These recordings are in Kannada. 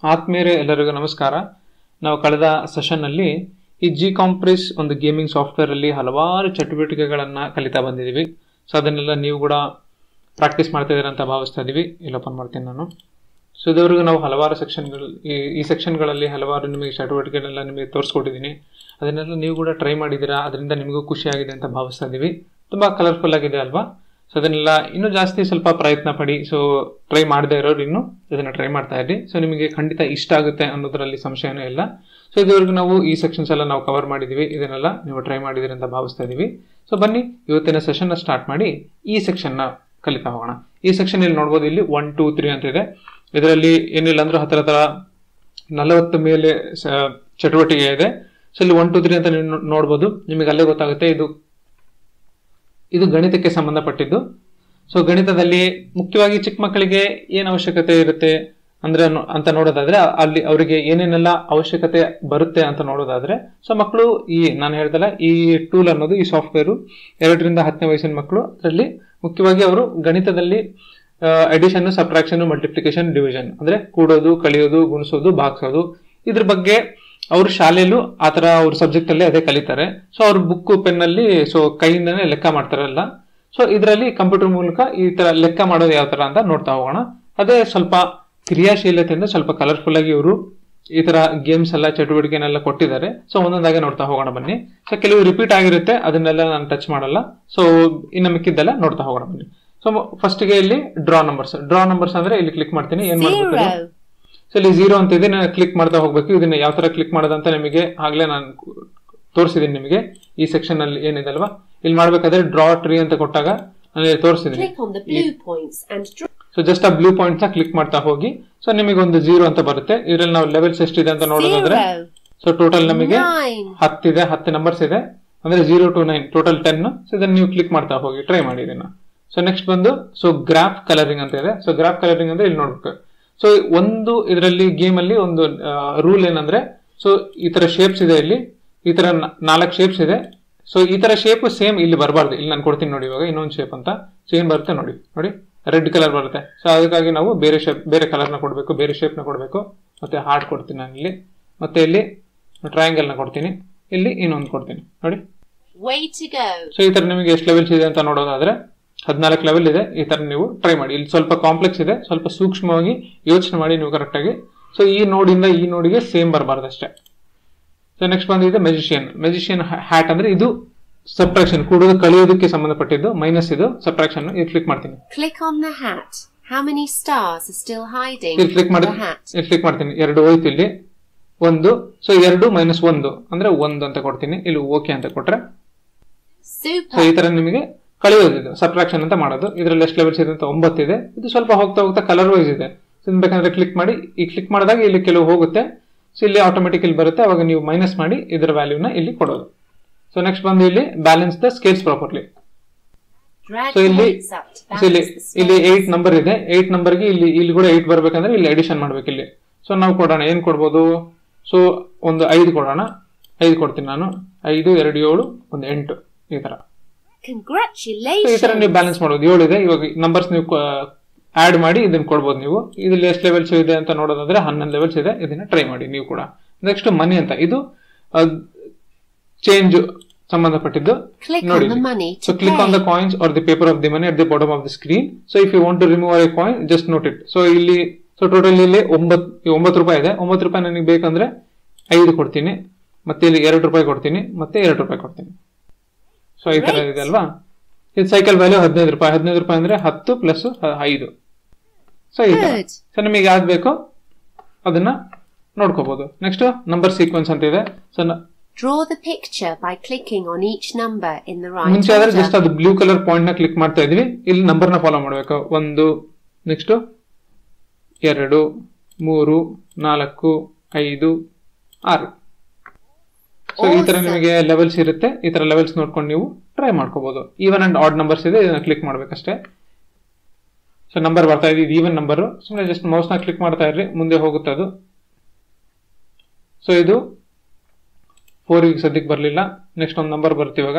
ಆತ್ಮೀಯರೇ ಎಲ್ಲರಿಗೂ ನಮಸ್ಕಾರ ನಾವು ಕಳೆದ ಸೆಷನ್ನಲ್ಲಿ ಈ ಜಿ ಕಾಂಪ್ರೆಸ್ ಒಂದು ಗೇಮಿಂಗ್ ಸಾಫ್ಟ್ವೇರ್ ಅಲ್ಲಿ ಹಲವಾರು ಚಟುವಟಿಕೆಗಳನ್ನ ಕಲಿತಾ ಬಂದಿದ್ದೀವಿ ಸೊ ಅದನ್ನೆಲ್ಲ ನೀವು ಕೂಡ ಪ್ರಾಕ್ಟೀಸ್ ಮಾಡ್ತಾ ಇದ್ದೀರಾ ಅಂತ ಭಾವಿಸ್ತಾ ಇದೀವಿ ಇಲ್ಲಿ ಓಪನ್ ಮಾಡ್ತೀನಿ ನಾನು ಸೊ ಇದುವರೆಗೂ ನಾವು ಹಲವಾರು ಸೆಕ್ಷನ್ಗಳು ಈ ಈ ಸೆಕ್ಷನ್ಗಳಲ್ಲಿ ಹಲವಾರು ನಿಮಗೆ ಚಟುವಟಿಕೆಗಳನ್ನೆಲ್ಲ ನಿಮಗೆ ತೋರಿಸ್ಕೊಟ್ಟಿದ್ದೀನಿ ಅದನ್ನೆಲ್ಲ ನೀವು ಕೂಡ ಟ್ರೈ ಮಾಡಿದ್ದೀರಾ ಅದರಿಂದ ನಿಮಗೂ ಖುಷಿಯಾಗಿದೆ ಅಂತ ಭಾವಿಸ್ತಾ ಇದ್ದೀವಿ ತುಂಬ ಕಲರ್ಫುಲ್ ಆಗಿದೆ ಅಲ್ವಾ ಸೊ ಅದನ್ನೆಲ್ಲ ಇನ್ನೂ ಜಾಸ್ತಿ ಸ್ವಲ್ಪ ಪ್ರಯತ್ನ ಪಡಿ ಸೊ ಟ್ರೈ ಮಾಡದೇ ಇರೋರು ಇನ್ನು ಇದನ್ನ ಟ್ರೈ ಮಾಡ್ತಾ ಇರಿ ಸೊ ನಿಮಗೆ ಖಂಡಿತ ಇಷ್ಟ ಆಗುತ್ತೆ ಅನ್ನೋದರಲ್ಲಿ ಸಂಶಯನೂ ಇಲ್ಲ ಸೊ ಇದುವರೆಗೂ ನಾವು ಈ ಸೆಕ್ಷನ್ಸ್ ಎಲ್ಲ ನಾವು ಕವರ್ ಮಾಡಿದ್ದೀವಿ ಇದನ್ನೆಲ್ಲ ನೀವು ಟ್ರೈ ಮಾಡಿದಿರಿ ಅಂತ ಭಾವಿಸ್ತಾ ಇದ್ದೀವಿ ಸೊ ಬನ್ನಿ ಇವತ್ತಿನ ಸೆಷನ್ನ ಸ್ಟಾರ್ಟ್ ಮಾಡಿ ಈ ಸೆಕ್ಷನ್ನ ಕಲಿತಾ ಹೋಗೋಣ ಈ ಸೆಕ್ಷನ್ ಇಲ್ಲಿ ನೋಡ್ಬೋದು ಇಲ್ಲಿ ಒನ್ ಟೂ ತ್ರೀ ಅಂತ ಇದೆ ಇದರಲ್ಲಿ ಏನಿಲ್ಲ ಅಂದ್ರೆ ಹತ್ತಿರ ಹತ್ರ ನಲವತ್ತು ಮೇಲೆ ಸ- ಚಟುವಟಿಕೆ ಇದೆ ಸೊ ಇಲ್ಲಿ ಒನ್ ಟೂ ತ್ರೀ ಅಂತ ನೀವು ನೋ- ನೋಡ್ಬೋದು ನಿಮಗೆ ಅಲ್ಲೇ ಗೊತ್ತಾಗುತ್ತೆ ಇದು ಇದು ಗಣಿತಕ್ಕೆ ಸಂಬಂಧಪಟ್ಟಿದ್ದು ಸೊ ಗಣಿತದಲ್ಲಿ ಮುಖ್ಯವಾಗಿ ಚಿಕ್ಕ ಮಕ್ಕಳಿಗೆ ಏನು ಅವಶ್ಯಕತೆ ಇರುತ್ತೆ ಅಂದ್ರೆ ನೋ- ಅಂತ ನೋಡೋದಾದ್ರೆ ಅಲ್ಲಿ ಅವರಿಗೆ ಏನೇನೆಲ್ಲ ಅವಶ್ಯಕತೆ ಬರುತ್ತೆ ಅಂತ ನೋಡೋದಾದ್ರೆ ಸೊ ಮಕ್ಕಳು ಈ ನಾನು ಹೇಳ್ದಲ್ಲ ಈ ಟೂಲ್ ಅನ್ನೋದು ಈ ಸಾಫ್ಟ್ವೇರು ಎರಡರಿಂದ ಹತ್ತನೇ ವಯಸ್ಸಿನ ಮಕ್ಕಳು ಅದರಲ್ಲಿ ಮುಖ್ಯವಾಗಿ ಅವರು ಗಣಿತದಲ್ಲಿ ಅಡಿಷನ್ ಸಬ್ಟ್ರಾಕ್ಷನ್ ಮಲ್ಟಿಪ್ಲಿಕೇಶನ್ ಡಿವಿಷನ್ ಅಂದ್ರೆ ಕೂಡೋದು ಕಳಿಯೋದು ಗುಣಿಸೋದು ಭಾಗಿಸೋದು ಇದ್ರ ಬಗ್ಗೆ ಅವ್ರ ಶಾಲೆಯಲ್ಲೂ ಆತರ ಅವ್ರ ಸಬ್ಜೆಕ್ಟ್ ಅಲ್ಲಿ ಅದೇ ಕಲಿತಾರೆ ಸೊ ಅವ್ರ ಬುಕ್ ಪೆನ್ ಅಲ್ಲಿ ಸೊ ಕೈಯಿಂದನೇ ಲೆಕ್ಕ ಮಾಡ್ತಾರಲ್ಲ ಸೊ ಇದರಲ್ಲಿ ಕಂಪ್ಯೂಟರ್ ಮೂಲಕ ಈ ತರ ಲೆಕ್ಕ ಮಾಡೋದು ಯಾವ ತರ ಅಂತ ನೋಡ್ತಾ ಹೋಗೋಣ ಅದೇ ಸ್ವಲ್ಪ ಕ್ರಿಯಾಶೀಲತೆಯಿಂದ ಸ್ವಲ್ಪ ಕಲರ್ಫುಲ್ ಆಗಿ ಇವರು ಈ ತರ ಗೇಮ್ಸ್ ಎಲ್ಲ ಚಟುವಟಿಕೆನೆಲ್ಲ ಕೊಟ್ಟಿದ್ದಾರೆ ಸೊ ಒಂದೊಂದಾಗೆ ನೋಡ್ತಾ ಹೋಗೋಣ ಬನ್ನಿ ಸೊ ಕೆಲವು ರಿಪೀಟ್ ಆಗಿರುತ್ತೆ ಅದನ್ನೆಲ್ಲ ನಾನು ಟಚ್ ಮಾಡಲ್ಲ ಸೊ ಇನ್ನು ಮಿಕ್ಕಿದ್ದೆಲ್ಲ ನೋಡ್ತಾ ಹೋಗೋಣ ಬನ್ನಿ ಸೊ ಫಸ್ಟ್ಗೆ ಇಲ್ಲಿ ಡ್ರಾ ನಂಬರ್ಸ್ ಡ್ರಾ ನಂಬರ್ಸ್ ಅಂದ್ರೆ ಇಲ್ಲಿ ಕ್ಲಿಕ್ ಮಾಡ್ತೀನಿ ಏನ್ ಮಾಡ್ಬೇಕು Zero. ಸೊ ಇಲ್ಲಿ ಝೀರೋ ಅಂತ ಇದೆ ನಾನು ಕ್ಲಿಕ್ ಮಾಡ್ತಾ ಹೋಗ್ಬೇಕು ಇದನ್ನ ಯಾವ ತರ ಕ್ಲಿಕ್ ಮಾಡೋದಂತ ನಿಮಗೆ ಆಗ್ಲೇ ನಾನು ತೋರಿಸಿದೀನಿ ನಿಮಗೆ ಈ ಸೆಕ್ಷನ್ ಅಲ್ಲಿ ಏನಿದೆ ಅಲ್ವಾ ಇಲ್ಲಿ ಮಾಡ್ಬೇಕಾದ್ರೆ ಡ್ರಾ ಟ್ರೀ ಅಂತ ಕೊಟ್ಟಾಗ ನಾನು ಇಲ್ಲಿ ತೋರಿಸಿದೀನಿ Click on the blue points and draw. So just ಆ ಬ್ಲೂ ಪಾಯಿಂಟ್ ನ ಕ್ಲಿಕ್ ಮಾಡ್ತಾ ಹೋಗಿ ಸೊ ನಿಮಗೆ ಒಂದು ಝೀರೋ ಅಂತ ಬರುತ್ತೆ ಇದ್ರಲ್ಲಿ ನಾವು ಲೆವೆಲ್ಸ್ ಎಷ್ಟಿದೆ ಅಂತ ನೋಡೋದಾದ್ರೆ Zero. ಸೊ ಟೋಟಲ್ ನಮಗೆ Nine. ಹತ್ತಿದೆ ಹತ್ತು ನಂಬರ್ಸ್ ಇದೆ ಅಂದ್ರೆ zero to nine total ten so ಇದನ್ನ ನೀವು ಕ್ಲಿಕ್ ಮಾಡ್ತಾ ಹೋಗಿ ಟ್ರೈ ಮಾಡಿ ಇದನ್ನ ಸೊ ನೆಕ್ಸ್ಟ್ ಬಂದು ಸೊ ಗ್ರಾಫ್ ಕಲರಿಂಗ್ ಅಂತ ಇದೆ ಸೊ ಗ್ರಾಫ್ ಕಲರಿಂಗ್ ಅಂದ್ರೆ ಇಲ್ಲಿ ನೋಡ್ಬೇಕು ಸೊ ಒಂದು ಇದರಲ್ಲಿ ಗೇಮ್ ಅಲ್ಲಿ ಒಂದು ರೂಲ್ ಏನಂದ್ರೆ ಸೊ ಈ ತರ ಶೇಪ್ಸ್ ಇದೆ ಇಲ್ಲಿ ಈ ತರ ನಾಲ್ಕು ಶೇಪ್ಸ್ ಇದೆ ಸೊ ಈ ತರ ಶೇಪ್ ಸೇಮ್ ಇಲ್ಲಿ ಬರಬಾರ್ದು ಇಲ್ಲಿ ನಾನು ಕೊಡ್ತೀನಿ ನೋಡಿ ಇವಾಗ ಇನ್ನೊಂದು ಶೇಪ್ ಅಂತ ಸೊ ಏನ್ ಬರುತ್ತೆ ನೋಡಿ ನೋಡಿ ರೆಡ್ ಕಲರ್ ಬರುತ್ತೆ ಸೊ ಅದಕ್ಕಾಗಿ ನಾವು ಬೇರೆ ಶೇಪ್ ಬೇರೆ ಕಲರ್ನ ಕೊಡಬೇಕು ಬೇರೆ ಶೇಪ್ನ ಕೊಡಬೇಕು ಮತ್ತೆ ಹಾರ್ಟ್ ಕೊಡ್ತೀನಿ ನಾನು ಇಲ್ಲಿ ಮತ್ತೆ ಇಲ್ಲಿ ಟ್ರಯಾಂಗಲ್ ನ ಕೊಡ್ತೀನಿ ಇಲ್ಲಿ ಇನ್ನೊಂದು ಕೊಡ್ತೀನಿ ನೋಡಿ Way to go. ಸೊ ಈ ತರ ನಿಮಗೆ ಎಷ್ಟು ಲೆವೆಲ್ಸ್ ಇದೆ ಅಂತ ನೋಡೋದಾದ್ರೆ ಹದಿನಾಲ್ಕು ಲೆವೆಲ್ ಇದೆ ಈ ತರ ನೀವು ಟ್ರೈ ಮಾಡಿ ಇಲ್ಲಿ ಸ್ವಲ್ಪ ಕಾಂಪ್ಲೆಕ್ಸ್ ಇದೆ ಸ್ವಲ್ಪ ಸೂಕ್ಷ್ಮವಾಗಿ ಯೋಚನೆ ಮಾಡಿ ನೀವು ಕರೆಕ್ಟಾಗಿ ಸೊ ಈ ನೋಡಿಂದ ಈ ನೋಡಿಗೆ ಸೇಮ್ ಬರಬಾರ್ದು ಅಷ್ಟೇ ಸೊ ನೆಕ್ಸ್ಟ್ ಬಂದಿದೆ ಮೆಜಿಷಿಯನ್ ಮೆಜಿಷಿಯನ್ ಹ್ಯಾಟ್ ಅಂದ್ರೆ ಇದು ಸಬ್ಟ್ರಾಕ್ಷನ್ ಕೂಡೋದು ಕಳಿಯೋದಕ್ಕೆ ಸಂಬಂಧಪಟ್ಟಿದ್ದು ಮೈನಸ್ ಇದು ಸಬ್ಟ್ರಾಕ್ಷನ್ ಇದು ಕ್ಲಿಕ್ ಮಾಡ್ತೀನಿ Click on the hat. How many stars are still hiding ಇಲ್ಲಿ ಕ್ಲಿಕ್ in ಮಾಡಿ the hat? ಇಲ್ಲಿ ಕ್ಲಿಕ್ ಮಾಡ್ತೀನಿ ಎರಡು ಹೋಯ್ತು ಇಲ್ಲಿ ಒಂದು ಸೊ ಎರಡು ಮೈನಸ್ ಒಂದು ಅಂದ್ರೆ ಒಂದು ಅಂತ ಕೊಡ್ತೀನಿ ಇಲ್ಲಿ ಓಕೆ ಅಂತ ಕೊಟ್ರೆ ಸೊ Super. ಈ ತರ ನಿಮಗೆ ಕಳೆಯೋದು ಇದು ಸಬ್ಟ್ರಾಕ್ಷನ್ ಅಂತ ಮಾಡೋದು ಇದರಲ್ಲಿ ಎಷ್ಟು ಲೆವೆಲ್ಸ್ ಇದೆ ಅಂತ ಒಂಬತ್ತಿದೆ ಇದು ಸ್ವಲ್ಪ ಹೋಗ್ತಾ ಹೋಗ್ತಾ ಕಲರ್ ವೈಸ್ ಇದೆ ಸೊ ಇದನ್ನ ಬೇಕಂದ್ರೆ ಕ್ಲಿಕ್ ಮಾಡಿ ಈ ಕ್ಲಿಕ್ ಮಾಡಿದಾಗ ಇಲ್ಲಿ ಕೆಲವು ಹೋಗುತ್ತೆ ಸೊ ಇಲ್ಲಿ ಆಟೋಮೆಟಿಕ್ ಇಲ್ಲಿ ಬರುತ್ತೆ ಅವಾಗ ನೀವು ಮೈನಸ್ ಮಾಡಿ ಇದರ ವ್ಯಾಲ್ಯೂನ ಇಲ್ಲಿ ಕೊಡೋದು ಸೊ ನೆಕ್ಸ್ಟ್ ಬಂದು ಇಲ್ಲಿ balance the scales properly Drag so the ಇಲ್ಲಿ weights up to ಸೊ ಇಲ್ಲಿ balance the ಇಲ್ಲಿ scales. ಏಟ್ ನಂಬರ್ ಇದೆ ಏಟ್ ನಂಬರ್ಗೆ ಇಲ್ಲಿ ಇಲ್ಲಿ ಕೂಡ ಏಟ್ ಬರ್ಬೇಕಂದ್ರೆ ಇಲ್ಲಿ ಅಡಿಷನ್ ಮಾಡ್ಬೇಕು ಇಲ್ಲಿ ಸೊ ನಾವು ಕೊಡೋಣ ಏನ್ ಕೊಡ್ಬೋದು ಸೊ ಒಂದು ಐದು ಕೊಡೋಣ ಐದು ಕೊಡ್ತೀನಿ ನಾನು ಐದು ಎರಡು ಏಳು ಒಂದು ಎಂಟು ಈ ತರ ಸೊ ಈ ತರ Congratulations. ನೀವು ಬ್ಯಾಲೆನ್ಸ್ ಮಾಡೋದು ಏಳು ಇದೆ ಇವಾಗ ನಂಬರ್ಸ್ ನೀವು ಆಡ್ ಮಾಡಿ ಇದನ್ನ ಕೊಡ್ಬೋದು ನೀವು ಇದ್ರಲ್ಲಿ ಎಷ್ಟು ಲೆವೆಲ್ಸ್ ಇದೆ ಅಂತ ನೋಡೋದಾದ್ರೆ ಹನ್ನೊಂದು ಲೆವೆಲ್ಸ್ ಇದೆ ಇದನ್ನ ಟ್ರೈ ಮಾಡಿ ನೀವು ಕೂಡ ನೆಕ್ಸ್ಟ್ ಮನಿ ಅಂತ ಇದು ಚೇಂಜ್ ಸಂಬಂಧಪಟ್ಟಿದ್ದು Click ನೋಡಿ on the money so to click on the pay. Coins are the paper of the money at the bottom of the screen so if you want to remove a coin just note it so ಇಲ್ಲಿ ಸೊ ಟೋಟಲ್ ಇಲ್ಲಿ ಒಂಬತ್ತು ಒಂಬತ್ತು ರೂಪಾಯಿ ಇದೆ ಒಂಬತ್ತು ರೂಪಾಯಿ ನನಗೆ ಬೇಕಂದ್ರೆ ಐದು ಕೊಡ್ತೀನಿ ಮತ್ತೆ ಇಲ್ಲಿ ಎರಡು ರೂಪಾಯಿ ಕೊಡ್ತೀನಿ ಮತ್ತೆ ಎರಡು ರೂಪಾಯಿ ಕೊಡ್ತೀನಿ ಸೊ ಈ ತರ Right. ಇದೆ ಅಲ್ವಾ ಇದು ಸೈಕಲ್ ವ್ಯಾಲ್ಯೂ ಹದಿನೈದು ರೂಪಾಯಿ ಹದಿನೈದು ರೂಪಾಯಿ ಅಂದ್ರೆ ಹತ್ತು ಪ್ಲಸ್ ಐದು ಸೊ ಈ ತರ Good. ಸೊ ನಿಮಗೆ ಯಾವ್ದು ಬೇಕೋ ಅದನ್ನ ನೋಡ್ಕೋಬಹುದು ನೆಕ್ಸ್ಟ್ ನಂಬರ್ ಸೀಕ್ವೆನ್ಸ್ ಅಂತ ಇದೆ so Draw the picture by clicking on each number in the right ಮುಂಚೆ ಆದ್ರೆ ಜಸ್ಟ್ order. ಅದು ಬ್ಲೂ ಕಲರ್ ಪಾಯಿಂಟ್ ನ ಕ್ಲಿಕ್ ಮಾಡ್ತಾ ಇದ್ವಿ ಇಲ್ಲಿ ನಂಬರ್ ನ ಫಾಲೋ ಮಾಡ್ಬೇಕು ಒಂದು ನೆಕ್ಸ್ಟ್ ಎರಡು ಮೂರು ನಾಲ್ಕು ಐದು ಆರು ಸೊ ಈ ತರ Awesome. ನಿಮಗೆ ಲೆವೆಲ್ಸ್ ಇರುತ್ತೆ ಈ ತರ ಲೆವೆಲ್ಸ್ ನೋಡ್ಕೊಂಡು ನೀವು ಟ್ರೈ ಮಾಡ್ಕೋಬಹುದು ಈವನ್ ಅಂಡ್ ಆಡ್ ನಂಬರ್ಸ್ ಇದೆ ಇದನ್ನ ಕ್ಲಿಕ್ ಮಾಡ್ಬೇಕಷ್ಟೇ ಸೊ ನಂಬರ್ ಬರ್ತಾ ಇದೆ ಇದು ಈವನ್ ನಂಬರ್ ಸುಮ್ಮನೆ ಜಸ್ಟ್ ಮೌಸ್ ನ ಕ್ಲಿಕ್ ಮಾಡ್ತಾ ಇರ್ರಿ ಮುಂದೆ ಹೋಗುತ್ತೆ ಅದು ಸೊ ಇದು ಫೋರ್ ಈಗ ಸದ್ಯಕ್ಕೆ ಬರಲಿಲ್ಲ ನೆಕ್ಸ್ಟ್ ಒಂದು ನಂಬರ್ ಬರುತ್ತೆ ಇವಾಗ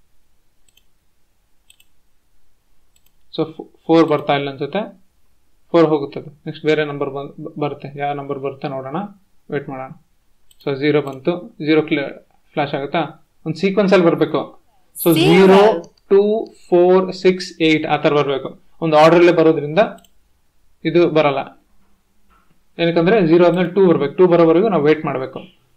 ಸೊ ಫೋರ್ ಬರ್ತಾ ಇಲ್ಲ ಅನ್ಸುತ್ತೆ ಫೋರ್ ಹೋಗುತ್ತದೆ ನೆಕ್ಸ್ಟ್ ಬೇರೆ ನಂಬರ್ ಬರುತ್ತೆ ಯಾವ ನಂಬರ್ ಬರುತ್ತೆ ನೋಡೋಣ ವೇಟ್ ಮಾಡೋಣ ಸೊ ಝೀರೋ ಬಂತು ಝೀರೋ ಕ್ಲಿಯರ್ ಫ್ಲಾಶ್ ಆಗುತ್ತಾ ಒಂದು ಸೀಕ್ವೆನ್ಸಲ್ಲಿ ಬರಬೇಕು so zero two four six eight ಆ ಥರ ಬರಬೇಕು ಒಂದು ಆರ್ಡ್ರಲ್ಲೇ ಬರೋದ್ರಿಂದ ಇದು ಬರಲ್ಲ ಏನಕ್ಕಂದ್ರೆ ಝೀರೋ ಆದ್ಮೇಲೆ ಟೂ ಬರ್ಬೇಕು ಟೂ ಬರೋವರೆಗೂ ನಾವು ವೇಟ್ ಮಾಡಬೇಕು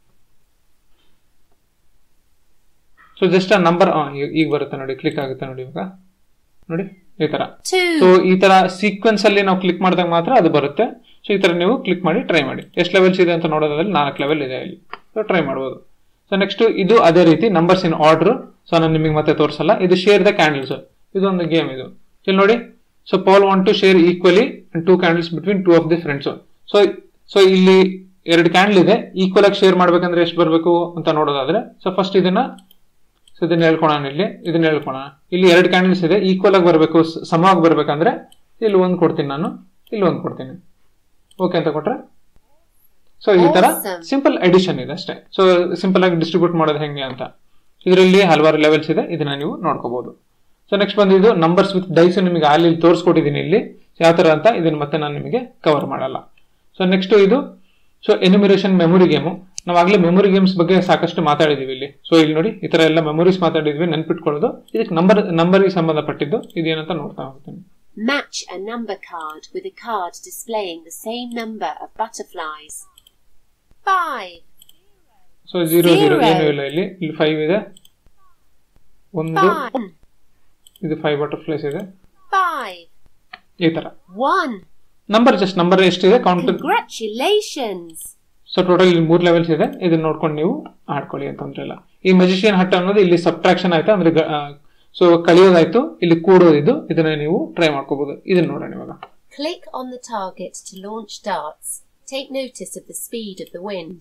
ಸೊ ಜಸ್ಟ್ ಆ ನಂಬರ್ ಈಗ ಬರುತ್ತೆ ನೋಡಿ ಕ್ಲಿಕ್ ಆಗುತ್ತೆ ನೋಡಿ ಇವಾಗ ನೋಡಿ ಈ ತರ ಸೊ two, ಈ ತರ ಸೀಕ್ವೆನ್ಸ್ ಅಲ್ಲಿ ನಾವು ಕ್ಲಿಕ್ ಮಾಡಿದಾಗ ಮಾತ್ರ ಅದು ಬರುತ್ತೆ ಸೊ ಈ ತರ ನೀವು ಕ್ಲಿಕ್ ಮಾಡಿ ಟ್ರೈ ಮಾಡಿ ಎಷ್ಟು ಲೆವೆಲ್ಸ್ ಇದೆ ಅಂತ ನೋಡೋದ್ರಲ್ಲಿ ನಾಲ್ಕು ಲೆವೆಲ್ ಇದೆ ಇಲ್ಲಿ ಸೊ ಟ್ರೈ ಮಾಡ್ಬೋದು ಸೊ ನೆಕ್ಸ್ಟ್ ಇದು ಅದೇ ರೀತಿ ನಂಬರ್ಸ್ ಇನ್ ಆರ್ಡರ್ ಸೊ ನಾನು ನಿಮಗೆ ಮತ್ತೆ ತೋರಿಸಲ್ಲ ಇದು ಶೇರ್ ದ ಕ್ಯಾಂಡಲ್ಸ್ ಇದೊಂದು ಗೇಮ್ ಇದು ಇಲ್ಲಿ ನೋಡಿ so Paul want to share equally two candles between two of the friends so so ಇಲ್ಲಿ ಎರಡು ಕ್ಯಾಂಡಲ್ ಇದೆ ಈಕ್ವಲ್ ಆಗಿ ಶೇರ್ ಮಾಡ್ಬೇಕಂದ್ರೆ ಎಷ್ಟು ಬರಬೇಕು ಅಂತ ನೋಡೋದಾದ್ರೆ ಸೊ ಫಸ್ಟ್ ಇದನ್ನ ಸೊ ಇದನ್ನ ಹೇಳ್ಕೊಳೋಣ ಇಲ್ಲಿ ಇದನ್ನ ಹೇಳ್ಕೊಳೋಣ ಇಲ್ಲಿ ಎರಡು ಕ್ಯಾಂಡಲ್ಸ್ ಇದೆ ಈಕ್ವಲ್ ಆಗಿ ಬರಬೇಕು ಸಮವಾಗಿ ಬರ್ಬೇಕಂದ್ರೆ ಇಲ್ಲಿ ಒಂದು ಕೊಡ್ತೀನಿ ನಾನು ಇಲ್ಲಿ ಒಂದು ಕೊಡ್ತೀನಿ ಓಕೆ ಅಂತ ಕೊಟ್ರೆ ಸೊ ಈ ತರ Awesome. ಸಿಂಪಲ್ ಎಡಿಷನ್ ಇದೆ ಅಷ್ಟೇ ಸೊ ಸಿಂಪಲ್ ಆಗಿ ಡಿಸ್ಟ್ರಿಬ್ಯೂಟ್ ಮಾಡೋದು ಹೆಂಗೆ ಅಂತ ಇದರಲ್ಲಿ ಹಲವಾರು ಲೆವೆಲ್ಸ್ ಇದೆ ಇದನ್ನ ನೀವು ನೋಡ್ಕೋಬಹುದು ಸೊ ನೆಕ್ಸ್ಟ್ ಬಂದಿದ್ದು ನಂಬರ್ಸ್ ವಿತ್ ಡೈಸ್ ನಿಮಗೆ ಅಲ್ಲಿ ತೋರಿಸ್ಕೊಟ್ಟಿದ್ದೀನಿ ಇಲ್ಲಿ ಯಾವ ತರ ಅಂತ ಇದನ್ನ ಮತ್ತೆ ನಾನು ನಿಮಗೆ ಕವರ್ ಮಾಡಲ್ಲ ಸೊ ನೆಕ್ಸ್ಟ್ ಇದು ಸೊ ಎನಿಮಿರೇಷನ್ ಮೆಮೊರಿ ಗೇಮು ನಾವು ಆಗ್ಲೇ ಮೆಮೊರಿ ಗೇಮ್ಸ್ ಬಗ್ಗೆ ಸಾಕಷ್ಟು ಮಾತಾಡಿದೀವಿ ಇಲ್ಲಿ ಸೊ ಇಲ್ಲಿ ನೋಡಿ ಈ ತರ ಎಲ್ಲ ಮೆಮೊರೀಸ್ ಮಾತಾಡಿದ್ವಿ ನೆನ್ಪಿಟ್ಕೊಳ್ಳೋದು ಇದಕ್ಕೆ ನಂಬರ್ ನಂಬರ್ಗೆ ಸಂಬಂಧಪಟ್ಟಿದ್ದು ಇದೇನಂತ ನೋಡ್ತಾ ಹೋಗ್ತೀನಿ match a number card with a card displaying the same number of butterflies. Five, so zero zero Zero. ಏನು ಇಲ್ಲ ಇಲ್ಲಿ ಇಲ್ಲಿ ಫೈವ್ ಇದೆ ಒಂದು five, ಇದು ಫೈವ್ ಬಟರ್ಫ್ಲೈಸ್ ಇದೆ five, ಈ ತರ one. ನಂಬರ್ ಜಸ್ಟ್ ನಂಬರ್ ಎಷ್ಟಿದೆ ಕೌಂಟ್ Congratulations! ಸೊ ಟೋಟಲ್ ಇಲ್ಲಿ ಮೂರ್ ಲೆವೆಲ್ಸ್ ಇದೆ ಇದನ್ನ ನೋಡ್ಕೊಂಡು ನೀವು ಆಡ್ಕೊಳ್ಳಿ ಅಂತ ತೊಂದ್ರೆ ಇಲ್ಲ ಈ ಮೆಜಿಷಿಯನ್ ಹಟ್ ಅನ್ನೋದು ಇಲ್ಲಿ ಸಬ್ಟ್ರಾಕ್ಷನ್ ಆಯ್ತಾ ಅಂದ್ರೆ ಸೊ ಕಳಿಯೋದಾಯ್ತು ಇಲ್ಲಿ ಕೂಡೋದಿದ್ದು ಇದನ್ನ ನೀವು ಟ್ರೈ ಮಾಡ್ಕೋಬಹುದು ಇದನ್ನ ನೋಡೋಣ ಇವಾಗ Click on the target to launch darts. Take notice of the speed of the wind.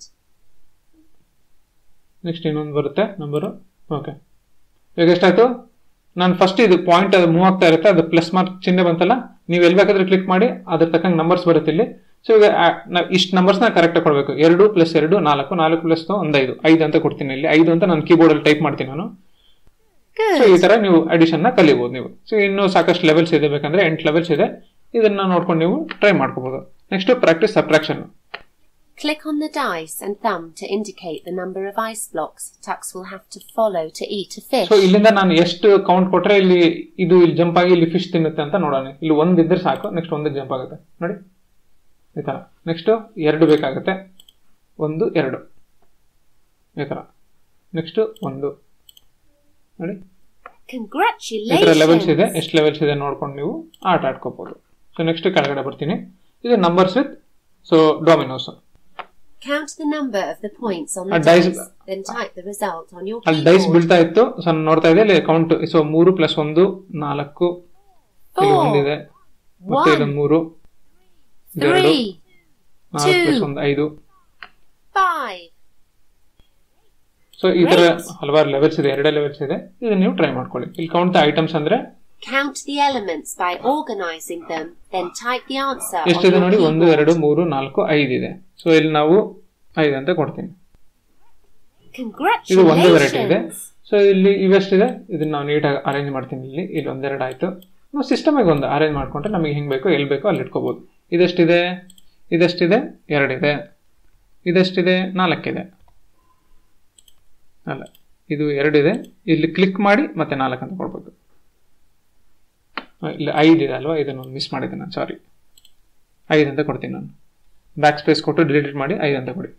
Next ಇನ್ನೊಂದು ಬರುತ್ತೆ ನಂಬರು ಓಕೆ ಈಗ ಎಷ್ಟಾಯ್ತು ನಾನು ಫಸ್ಟ್ ಇದು ಪಾಯಿಂಟ್ ಅದು ಮೂವ್ ಆಗ್ತಾ ಇರುತ್ತೆ ಅದು ಪ್ಲಸ್ ಮಾರ್ಕ್ ಚಿಹ್ನೆ ಬಂತಲ್ಲ ನೀವು ಎಲ್ಲಿ ಬೇಕಾದ್ರೆ ಕ್ಲಿಕ್ ಮಾಡಿ ಅದ್ರ ತಕ್ಕಂಗೆ ನಂಬರ್ಸ್ ಬರುತ್ತೆ ಇಲ್ಲಿ ಸೊ ಈಗ ನಾವು ಇಷ್ಟು ನಂಬರ್ಸ್ನ ಕರೆಕ್ಟಾಗಿ ಕೊಡಬೇಕು ಎರಡು ಪ್ಲಸ್ ಎರಡು ನಾಲ್ಕು ನಾಲ್ಕು ಪ್ಲಸ್ ಒಂದು ಐದು ಐದು ಅಂತ ಕೊಡ್ತೀನಿ ಇಲ್ಲಿ ಐದು ಅಂತ ನಾನು ಕೀಬೋರ್ಡಲ್ಲಿ ಟೈಪ್ ಮಾಡ್ತೀನಿ ನಾನು ಸೊ ಈ Good. ತರ ನೀವು ಅಡಿಷನ್ ನ ಕಲಿಬಹುದು ನೀವು ಸೊ ಇನ್ನೂ ಸಾಕಷ್ಟು ಲೆವೆಲ್ಸ್ ಇದೆ ಬೇಕಂದ್ರೆ ಎಂಟು ಲೆವೆಲ್ಸ್ ಇದೆ ಇದನ್ನ ನೋಡ್ಕೊಂಡು ನೀವು ಟ್ರೈ ಮಾಡ್ಕೋಬಹುದು next practice subtraction Click on the dice and thumb to indicate the number of ice blocks Tux will have to follow to eat a fish. So ಇಲ್ಲಿಂದ ನಾನು ಎಷ್ಟು ಕೌಂಟ್ ಕೊಟ್ರೆ ಇಲ್ಲಿ ಇದು ಇಲ್ಲಿ ಜಂಪ್ ಆಗಿ ಇಲ್ಲಿ ಫಿಶ್ ತಿನ್ನುತ್ತೆ ಅಂತ ನೋಡೋಣ ಇಲ್ಲಿ ಒಂದ್ ಇದ್ರೆ ಸಾಕು ನೆಕ್ಸ್ಟ್ ಒಂದಕ್ಕೆ ಜಂಪ್ ಆಗುತ್ತೆ ನೋಡಿ ಈ ತರ ನೆಕ್ಸ್ಟ್ ಎರಡು ಬೇಕಾಗುತ್ತೆ ಒಂದು ಎರಡು ಈ ತರ ನೆಕ್ಸ್ಟ್ ಒಂದು ನೋಡಿ ಈ ತರ ಲೆವೆಲ್ಸ್ ಇದೆ Congratulations! ಎಷ್ಟು ಲೆವೆಲ್ಸ್ ಇದೆ ನೋಡ್ಕೊಂಡು ನೀವು ಆಟ ಆಡ್ಕೋಬಹುದು ಸೊ ನೆಕ್ಸ್ಟ್ ಕೆಳಗಡೆ ಬರ್ತೀನಿ ಇದು numbers with so dominoes Count the number of the points on the A dice- dice, then type the result on your ಅಲ್ಲಿ ಡೈಸ್ keyboard. ಬೀಳ್ತಾ ಇತ್ತು ಸೊ ನಾನು ನೋಡ್ತಾ ಇದ್ದೆ ಇಲ್ಲಿ ಕೌಂಟ್ ಸೊ ಮೂರು ಪ್ಲಸ್ ಒಂದು ನಾಲ್ಕು ಇಲ್ಲಿ Four, ಒಂದಿದೆ ಮತ್ತೆ one, ಇಲ್ಲಿ ಮೂರು ಇದೆರಡು three, ನಾಲ್ಕು ಪ್ಲಸ್ two, ಒಂದು ಐದು five. ಸೊ ಈ ತರ Great. ಹಲವಾರು ಲೆವೆಲ್ಸ್ ಇದೆ ಎರಡೇ ಲೆವೆಲ್ಸ್ ಇದೆ ಇದನ್ನ ನೀವು ಟ್ರೈ ಮಾಡ್ಕೊಳ್ಳಿ ಇಲ್ಲಿ ಕೌಂಟ್ ಐಟಮ್ಸ್ ಅಂದ್ರೆ Count the elements by organizing them, then type the answer on ಎಷ್ಟಿದೆ your ನೋಡಿ ಒಂದು keyboard. ಎರಡು ಮೂರು ನಾಲ್ಕು ಐದು ಇದೆ ಸೊ ಇಲ್ಲಿ ನಾವು ಐದು ಅಂತ ಕೊಡ್ತೀನಿ ಇದು ಒಂದು ವೆರೈಟಿ ಇದೆ Congratulations! ಸೊ ಇಲ್ಲಿ ಇವೆಷ್ಟಿದೆ ಇದನ್ನ ನಾವು ನೀಟಾಗಿ ಅರೇಂಜ್ ಮಾಡ್ತೀನಿ ಇಲ್ಲಿ ಇಲ್ಲಿ ಒಂದೆರಡು ಆಯ್ತು ನಾವು ಸಿಸ್ಟಮಿಗೆ ಒಂದು ಅರೇಂಜ್ ಮಾಡ್ಕೊಂಡ್ರೆ ನಮಗೆ ಹೆಂಗ್ ಬೇಕೋ ಎಲ್ಲಿ ಬೇಕೋ ಅಲ್ಲಿ ಇಟ್ಕೋಬಹುದು ಇದೆಷ್ಟಿದೆ ಇದೆಷ್ಟಿದೆ ಎರಡಿದೆ ಇದೆಷ್ಟಿದೆ ನಾಲ್ಕಿದೆ ಅಲ್ಲ ಇದು ಎರಡಿದೆ ಇಲ್ಲಿ ಕ್ಲಿಕ್ ಮಾಡಿ ಮತ್ತೆ ನಾಲ್ಕು ಅಂತ ಕೊಡ್ಬೇಕು ಆ, ಇಲ್ಲಿ ಐದು ಇದೆ ಅಲ್ವಾ ಇದನ್ನು ಮಿಸ್ ಮಾಡಿದ್ದೆ ನಾನು ಸಾರಿ ಐದು ಅಂತ ಕೊಡ್ತೀನಿ ನಾನು ಬ್ಯಾಕ್ ಸ್ಪೇಸ್ ಕೊಟ್ಟು ಡಿಲೀಟ್ ಮಾಡಿ ಐದು ಅಂತ ಕೊಡಿ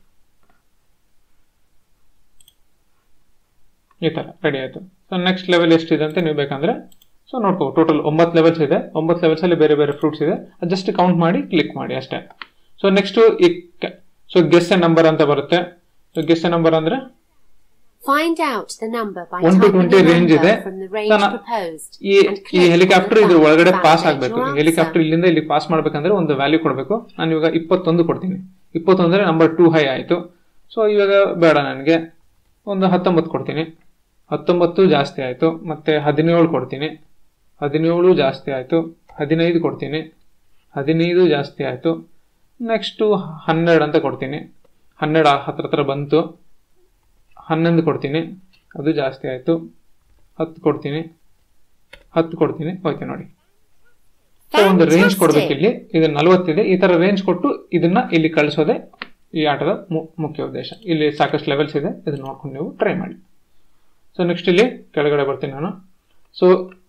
ಈ ಥರ ರೆಡಿ ಆಯಿತು ಸೊ ನೆಕ್ಸ್ಟ್ ಲೆವೆಲ್ ಎಷ್ಟಿದೆ ಅಂತ ನೀವು ಬೇಕಂದ್ರೆ ಸೊ ನೋಡ್ಕೋ ಟೋಟಲ್ ಒಂಬತ್ತು ಲೆವೆಲ್ಸ್ ಇದೆ ಒಂಬತ್ತು ಲೆವೆಲ್ಸ್ ಅಲ್ಲಿ ಬೇರೆ ಬೇರೆ ಫ್ರೂಟ್ಸ್ ಇದೆ ಅದು ಜಸ್ಟ್ ಕೌಂಟ್ ಮಾಡಿ ಕ್ಲಿಕ್ ಮಾಡಿ ಅಷ್ಟೇ ಸೊ ನೆಕ್ಸ್ಟ್ ಈ ಸೊ ಗೆಸ್ ಎ ನಂಬರ್ ಅಂತ ಬರುತ್ತೆ ಸೊ ಗೆಸ್ ಎ ನಂಬರ್ ಅಂದ್ರೆ Find out the number by 1 to typing 20 the range number ಇದೆ. from the range So, ನಾ- proposed. ಈ and ಈ click on ಹೆಲಿಕಾಪ್ಟರ್ the ಇದ್ರ thumb ಒಳಗಡೆ to ಪಾಸ್ validate ಆಗಬೇಕು your ಹೆಲಿಕಾಪ್ಟರ್ answer. ಇಲ್ಲಿಂದ ಇಲ್ಲಿ ಪಾಸ್ ಮಾಡ್ಬೇಕಂದ್ರೆ ಒಂದು ವ್ಯಾಲ್ಯೂ ಕೊಡಬೇಕು ನಾನು ಇವಾಗ ಇಪ್ಪತ್ತೊಂದು ಕೊಡ್ತೀನಿ ಇಪ್ಪತ್ತೊಂದರೆ ನಂಬರ್ ಟೂ ಹೈ ಆಯಿತು ಸೊ ಇವಾಗ ಬೇಡ ನನಗೆ ಒಂದು ಹತ್ತೊಂಬತ್ತು ಕೊಡ್ತೀನಿ ಹತ್ತೊಂಬತ್ತು ಜಾಸ್ತಿ ಆಯಿತು ಮತ್ತೆ ಹದಿನೇಳು ಕೊಡ್ತೀನಿ ಹದಿನೇಳು ಜಾಸ್ತಿ ಆಯಿತು ಹದಿನೈದು ಕೊಡ್ತೀನಿ ಹದಿನೈದು ಜಾಸ್ತಿ ಆಯಿತು ನೆಕ್ಸ್ಟು ಹನ್ನೆರಡು ಅಂತ ಕೊಡ್ತೀನಿ ಹನ್ನೆರಡು ಆ- ಹತ್ರ ಹತ್ರ ಬಂತು ಹನ್ನೊಂದು ಕೊಡ್ತೀನಿ ಅದು ಜಾಸ್ತಿ ಆಯಿತು ಹತ್ತು ಕೊಡ್ತೀನಿ ಹತ್ತು ಕೊಡ್ತೀನಿ ಓಕೆ ನೋಡಿ ಸೊ ಒಂದು ರೇಂಜ್ Fantastic. ಕೊಡ್ಬೇಕು ಇಲ್ಲಿ ಇದು ನಲವತ್ತಿದೆ ಈ ತರ ರೇಂಜ್ ಕೊಟ್ಟು ಇದನ್ನ ಇಲ್ಲಿ ಕಳಿಸೋದೆ ಈ ಆಟದ ಮು- ಮುಖ್ಯ ಉದ್ದೇಶ ಇಲ್ಲಿ ಸಾಕಷ್ಟು ಲೆವೆಲ್ಸ್ ಇದೆ ಇದನ್ನ ನೋಡ್ಕೊಂಡು ನೀವು ಟ್ರೈ ಮಾಡಿ ಸೊ ನೆಕ್ಸ್ಟ್ ಇಲ್ಲಿ ಕೆಳಗಡೆ ಬರ್ತೀನಿ ನಾನು so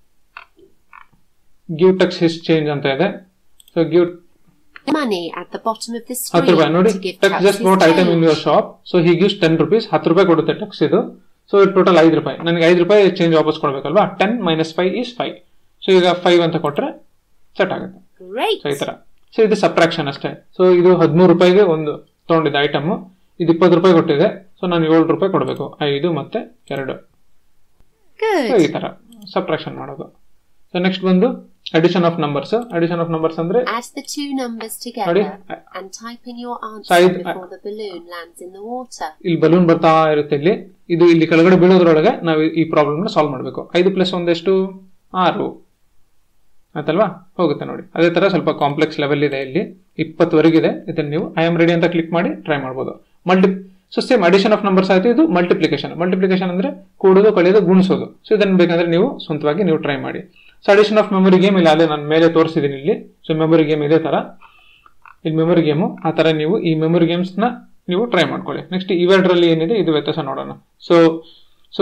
give Tux his change ಅಂತ ಇದೆ so give Money at the bottom of the ಹತ್ತು screen ರೂಪಾಯಿ ನೋಡಿ to give Tux Tux just his bought item in change. Your shop so he gives ten rupees ಹತ್ತು ರೂಪಾಯಿ ಕೊಡುತ್ತೆ ಟಕ್ಸ್ ಇದು ಸೊ ಟೋಟಲ್ ಐದು ರೂಪಾಯಿ ನನಗೆ ಐದು ರೂಪಾಯಿ ಚೇಂಜ್ ವಾಪಸ್ ಕೊಡ್ಬೇಕಲ್ವಾ ten minus five is five so ಈಗ ಫೈವ್ ಅಂತ ಕೊಟ್ರೆ ಸೆಟ್ ಆಗುತ್ತೆ Great. ಸೊ ಈ ತರ ಸೊ ಇದು ಸಬ್ಟ್ರಾಕ್ಷನ್ ಅಷ್ಟೇ ಸೊ ಇದು ಹದಿಮೂರು ರೂಪಾಯಿಗೆ ಒಂದು ತಗೊಂಡಿದ್ದೆ ಐಟಮ್ ಇದು ಇಪ್ಪತ್ತು ರೂಪಾಯಿ ಕೊಟ್ಟಿದೆ ಸೊ ನಾನು ಏಳು ರೂಪಾಯಿ ಕೊಡಬೇಕು ಐದು ಮತ್ತೆ ಎರಡು ಸೊ Good. ಈ ತರ ಸಬ್ಟ್ರಾಕ್ಷನ್ ಮಾಡೋದು ಸೊ ನೆಕ್ಸ್ಟ್ ಬಂದು addition of numbers addition of numbers ಅಂದ್ರೆ Add the two numbers ನೋಡಿ together and type in your answer Side- before the balloon lands in the water. ಇಲ್ಲಿ ಬಲೂನ್ ಬರ್ತಾ ಇರುತ್ತೆ ಇಲ್ಲಿ ಇದು ಇಲ್ಲಿ ಕೆಳಗಡೆ ಬೀಳೋದ್ರೊಳಗೆ ನಾವು ಈ ಪ್ರಾಬ್ಲಮ್ ಸಾಲ್ವ್ ಮಾಡಬೇಕು ಐದು ಪ್ಲಸ್ ಒಂದೆಷ್ಟು ಆರು ಆಯ್ತಲ್ವಾ ಹೋಗುತ್ತೆ ನೋಡಿ ಅದೇ ತರ ಸ್ವಲ್ಪ ಕಾಂಪ್ಲೆಕ್ಸ್ ಲೆವೆಲ್ ಇದೆ ಇಲ್ಲಿ ಇಪ್ಪತ್ತುವರೆಗಿದೆ ಇದನ್ನ ನೀವು ಐ ಆಮ್ ರೆಡಿ ಅಂತ ಕ್ಲಿಕ್ ಮಾಡಿ ಟ್ರೈ ಮಾಡ್ಬೋದು multi so same addition of numbers ಆಯ್ತು ಇದು ಮಲ್ಟಿಪ್ಲಿಕೇಶನ್ ಮಲ್ಟಿಪ್ಲಿಕೇಶನ್ ಅಂದ್ರೆ ಕೂಡೋದು ಕಳೆಯೋದು ಗುಣಿಸೋದು ಸೊ ಇದನ್ನ ಬೇಕಂದ್ರೆ ನೀವು ಸ್ವಂತವಾಗಿ ನೀವು ಟ್ರೈ ಮಾಡಿ so addition of memory game ಇಲ್ಲ ಅಲ್ಲೇ ನಾನು ಮೇಲೆ ತೋರಿಸಿದ್ದೀನಿ ಇಲ್ಲಿ ಸೊ ಮೆಮೊರಿ ಗೇಮ್ ಇದೇ ತರ ಇಲ್ಲಿ ಮೆಮೊರಿ ಗೇಮು ಆ ತರ ನೀವು ಈ ಮೆಮೊರಿ ಗೇಮ್ಸ್ ನ ನೀವು ಟ್ರೈ ಮಾಡ್ಕೊಳ್ಳಿ ನೆಕ್ಸ್ಟ್ ಇವೆರಡರಲ್ಲಿ ಏನಿದೆ ಇದು ವ್ಯತ್ಯಾಸ ನೋಡೋಣ so so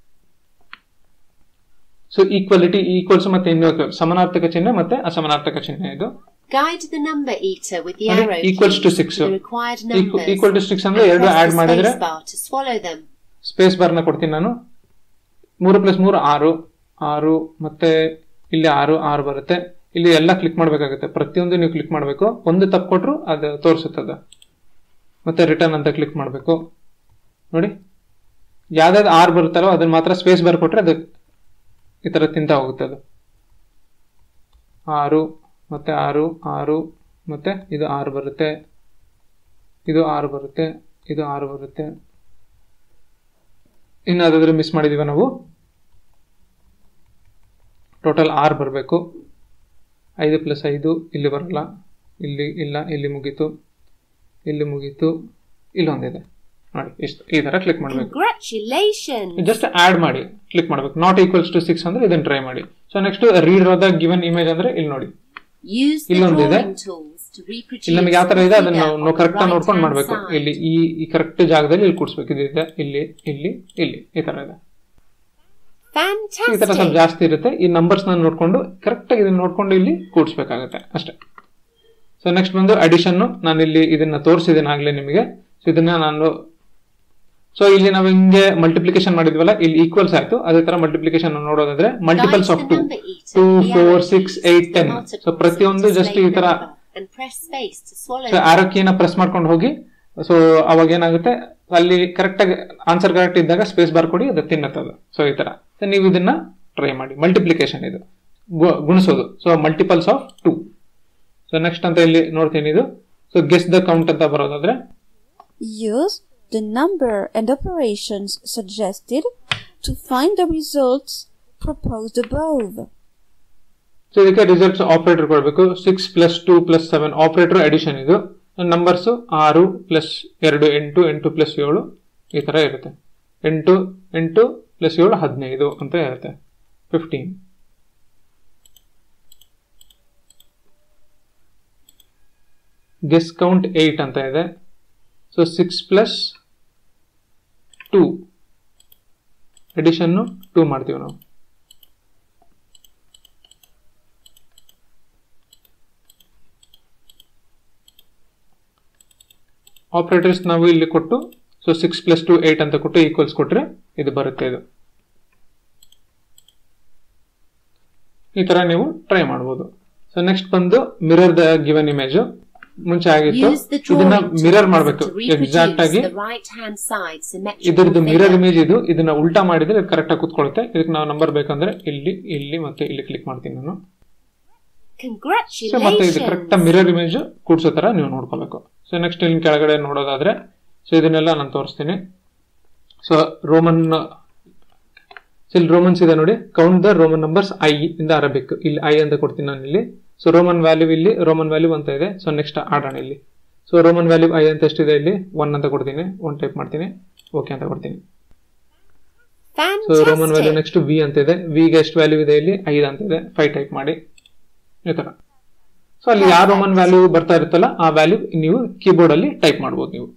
so equality equals ಮತ್ತೆ ಇನ್ನು ಸಮಾನಾರ್ಥಕ ಚಿಹ್ನೆ ಮತ್ತೆ ಅಸಮಾನಾರ್ಥಕ ಚಿಹ್ನೆ ಇದು Guide the number eater with the ನೋಡಿ, arrow equals to keys six. to the required numbers equal to six ಅಂದ್ರೆ and ಎರಡು press ಆಡ್ the ಮಾಡಿದ್ರೆ space bar to swallow them. Space ಬಾರ್ನ ಕೊಡ್ತೀನಿ ನಾನು ಮೂರು ಪ್ಲಸ್ ಮೂರು ಆರು ಆರು ಮತ್ತೆ ಇಲ್ಲಿ ಆರು ಆರು ಬರುತ್ತೆ ಇಲ್ಲಿ ಎಲ್ಲ ಕ್ಲಿಕ್ ಮಾಡಬೇಕಾಗುತ್ತೆ ಪ್ರತಿಯೊಂದು ನೀವು ಕ್ಲಿಕ್ ಮಾಡಬೇಕು ಒಂದು ತಪ್ಪು ಕೊಟ್ಟರು ಅದು ತೋರಿಸುತ್ತದೆ ಮತ್ತೆ ರಿಟರ್ನ್ ಅಂತ ಕ್ಲಿಕ್ ಮಾಡಬೇಕು ನೋಡಿ ಯಾವ್ದಾವ್ದು ಆರು ಬರುತ್ತಲ್ಲೋ ಅದನ್ನ ಮಾತ್ರ ಸ್ಪೇಸ್ ಬಾರ್ ಕೊಟ್ರೆ ಅದು ಈ ತರ ತಿಂತ ಹೋಗುತ್ತೆ ಅದು ಆರು ಮತ್ತೆ ಆರು ಆರು ಮತ್ತೆ ಇದು ಆರು ಬರುತ್ತೆ ಇದು ಆರು ಬರುತ್ತೆ ಇದು ಆರು ಬರುತ್ತೆ ಇನ್ನು ಅದಾದ್ರೆ ಮಿಸ್ ಮಾಡಿದೀವ ನಾವು ಟೋಟಲ್ ಆರು ಬರಬೇಕು ಐದು ಪ್ಲಸ್ ಐದು ಇಲ್ಲಿ ಬರಲ್ಲ ಇಲ್ಲಿ ಇಲ್ಲ ಇಲ್ಲಿ ಮುಗೀತು ಇಲ್ಲಿ ಮುಗೀತು ಇಲ್ಲೊಂದಿದೆ ನೋಡಿ ಇಷ್ಟು ಈ ತರ ಕ್ಲಿಕ್ ಮಾಡಬೇಕು Congratulations! ಜಸ್ಟ್ ಆಡ್ ಮಾಡಿ ಕ್ಲಿಕ್ ಮಾಡಬೇಕು ನಾಟ್ ಈಕ್ವಲ್ಸ್ ಟು ಸಿಕ್ಸ್ ಅಂದ್ರೆ ಇದನ್ನ ಟ್ರೈ ಮಾಡಿ so next read the given image ಅಂದ್ರೆ ಇಲ್ಲಿ ನೋಡಿ Use the ಇಲ್ಲೊಂದಿದೆ. drawing tools to reproduce ಇಲ್ಲಿ ನಮಗೆ ಯಾವ ತರ ಇದೆ the ಅದನ್ನ figure ನಾವು on the ಕರೆಕ್ಟ್ ಆಗಿ ನೋಡ್ಕೊಂಡು right-hand ಮಾಡ್ಬೇಕು side. ಇಲ್ಲಿ ಈ ಈ ಕರೆಕ್ಟ್ ಜಾಗದಲ್ಲಿ ಇಲ್ಲಿ ಕೂಡ್ಸ್ಬೇಕು ಇದಿದೆ ಇಲ್ಲಿ ಇಲ್ಲಿ ಇಲ್ಲಿ ಈ ತರ ಇದೆ ಈ ತರ ಸ್ವಲ್ಪ Fantastic! ಜಾಸ್ತಿ ಇರುತ್ತೆ ಈ ನಂಬರ್ಸ್ ನ ನೋಡ್ಕೊಂಡು ಕರೆಕ್ಟ್ ಆಗಿ ಇದನ್ನ ನೋಡ್ಕೊಂಡು ಇಲ್ಲಿ ಕೂಡ್ಸ್ಬೇಕಾಗತ್ತೆ ಅಷ್ಟೇ ಸೊ ನೆಕ್ಸ್ಟ್ ಬಂದು ಅಡಿಷನ್ ನಾನು ಇಲ್ಲಿ ಇದನ್ನ ತೋರಿಸಿದ್ದೇನೆ ಆಗ್ಲೇ ನಿಮಗೆ ಸೊ ಇದನ್ನ ನಾನು ಸೊ ಇಲ್ಲಿ ನಾವು ಹಿಂಗೆ ಮಲ್ಟಿಪ್ಲಿಕೇಶನ್ ಮಾಡಿದ್ವಲ್ಲ ಇಲ್ಲಿ ಈಕ್ವಲ್ಸ್ ಆಯ್ತು ಅದೇ ತರ ಮಲ್ಟಿಪ್ಲಿಕೇಶನ್ ನೋಡೋದಾದ್ರೆ multiples of two two four six eight ten so ಪ್ರತಿಯೊಂದು ಜಸ್ಟ್ ಈ ತರ and press space to swallow so them. Arrow ಕೀನ ಪ್ರೆಸ್ ಮಾಡ್ಕೊಂಡು ಹೋಗಿ ಸೊ ಅವಾಗ ಏನಾಗುತ್ತೆ ಅಲ್ಲಿ ಕರೆಕ್ಟ್ ಆಗಿ ಆನ್ಸರ್ ಕರೆಕ್ಟ್ ಇದ್ದಾಗ ಸ್ಪೇಸ್ ಬಾರ್ ಕೊಡಿ ಅದು ತಿನ್ನತ್ತದು ಸೊ ಈ ತರ ಸೊ ನೀವು ಇದನ್ನ ಟ್ರೈ ಮಾಡಿ ಮಲ್ಟಿಪ್ಲಿಕೇಶನ್ ಇದು ಗು- ಗುಣಿಸೋದು so multiples of two so next ಅಂತ ಇಲ್ಲಿ ನೋಡ್ತೀನಿ ಇದು ಸೊ ಗೆಸ್ ದ ಕೌಂಟ್ ಅಂತ ಬರೋದಾದ್ರೆ Use the number and operations suggested to find the results proposed above. So ಇದಕ್ಕೆ ರಿಸಲ್ಟ್ಸ್ ಆಪರೇಟರ್ ಕೊಡಬೇಕು six plus two plus seven operator addition ಇದು ನಂಬರ್ಸ್ ಆರು ಪ್ಲಸ್ ಎರಡು ಎಂಟು ಎಂಟು ಪ್ಲಸ್ ಏಳು ಈ ತರ ಇರುತ್ತೆ ಎಂಟು ಎಂಟು ಪ್ಲಸ್ ಏಳು ಹದಿನೈದು ಅಂತ ಇರುತ್ತೆ ಫಿಫ್ಟೀನ್ ಗೆಸ್ ಕೌಂಟ್ ಏಟ್ ಅಂತ ಇದೆ so six plus two addition two ಮಾಡ್ತೀವಿ ನಾವು ಆಪರೇಟರ್ಸ್ ನಾವು ಇಲ್ಲಿ ಕೊಟ್ಟು so six plus two eight ಅಂತ ಕೊಟ್ಟು ಈಕ್ವಲ್ಸ್ ಕೊಟ್ರೆ ಇದು ಬರುತ್ತೆ ಇದು ಈ ತರ ನೀವು ಟ್ರೈ ಮಾಡ್ಬೋದು ಸೊ ನೆಕ್ಸ್ಟ್ ಬಂದು ಮಿರರ್ ದ ಗಿವನ್ ಇಮೇಜ್ ಮುಂಚೆ ಆಗಿತ್ತು Use the ಇದನ್ನ drawing ಮಿರರ್ tools ಮಾಡಬೇಕು to ಎಕ್ಸಾಕ್ಟ್ reproduce ಆಗಿ the right-hand side symmetrical ಇದ್ರದ್ದು figure. ಮಿರರ್ ಇಮೇಜ್ ಇದು ಇದನ್ನ ಉಲ್ಟಾ ಮಾಡಿದ್ರೆ ಕರೆಕ್ಟ್ ಆಗಿ ಕೂತ್ಕೊಳ್ಳುತ್ತೆ ಇದಕ್ಕೆ ನಾವು ನಂಬರ್ ಬೇಕಂದ್ರೆ ಇಲ್ಲಿ ಇಲ್ಲಿ ಮತ್ತೆ ಇಲ್ಲಿ ಕ್ಲಿಕ್ ಮಾಡ್ತೀನಿ ನಾನು ಸೊ ಮತ್ತೆ ಇದು ಕರೆಕ್ಟ್ Congratulations! ಮಿರರ್ ಇಮೇಜ್ ಕೂಡ್ಸೋ ತರ ನೀವು ನೋಡ್ಕೋಬೇಕು ಸೊ ನೆಕ್ಸ್ಟ್ ಇಲ್ಲಿ ಕೆಳಗಡೆ ನೋಡೋದಾದ್ರೆ ಸೊ ಇದನ್ನೆಲ್ಲ ನಾನು ತೋರಿಸ್ತೀನಿ ಸೊ ರೋಮನ್ ಇಲ್ಲಿ ರೋಮನ್ಸ್ ಇದೆ ನೋಡಿ count the Roman numbers I ಇಂದ ಅರಬಿಕ್ ಇಲ್ಲಿ ಐ ಅಂತ ಕೊಡ್ತೀನಿ ನಾನು ಇಲ್ಲಿ ಸೊ ರೋಮನ್ ವ್ಯಾಲ್ಯೂ ಇಲ್ಲಿ ರೋಮನ್ ವ್ಯಾಲ್ಯೂ ಅಂತ ಇದೆ ಸೊ ನೆಕ್ಸ್ಟ್ ಆಡೋಣ ಇಲ್ಲಿ ಸೊ ರೋಮನ್ ವ್ಯಾಲ್ಯೂ ಐ ಅಂತ ಎಷ್ಟಿದೆ ಇಲ್ಲಿ ಒನ್ ಅಂತ ಕೊಡ್ತೀನಿ ಒನ್ ಟೈಪ್ ಮಾಡ್ತೀನಿ ಓಕೆ ಅಂತ ಕೊಡ್ತೀನಿ so Roman value Fantastic! Next V ಅಂತ ಇದೆ ವಿಗೆ ಎಷ್ಟು ವ್ಯಾಲ್ಯೂ ಇದೆ ಇಲ್ಲಿ ಐದು ಅಂತ ಇದೆ ಫೈವ್ ಟೈಪ್ ಮಾಡಿ ಈ ತರ ಸೊ ಅಲ್ಲಿ ಯಾವ ರೋಮನ್ ವ್ಯಾಲ್ಯೂ ಬರ್ತಾ ಇರುತ್ತಲ್ಲ ಆ ವ್ಯಾಲ್ಯೂ ನೀವು ಕೀಬೋರ್ಡ್ ಅಲ್ಲಿ ಟೈಪ್ ಮಾಡ್ಬೋದು ನೀವು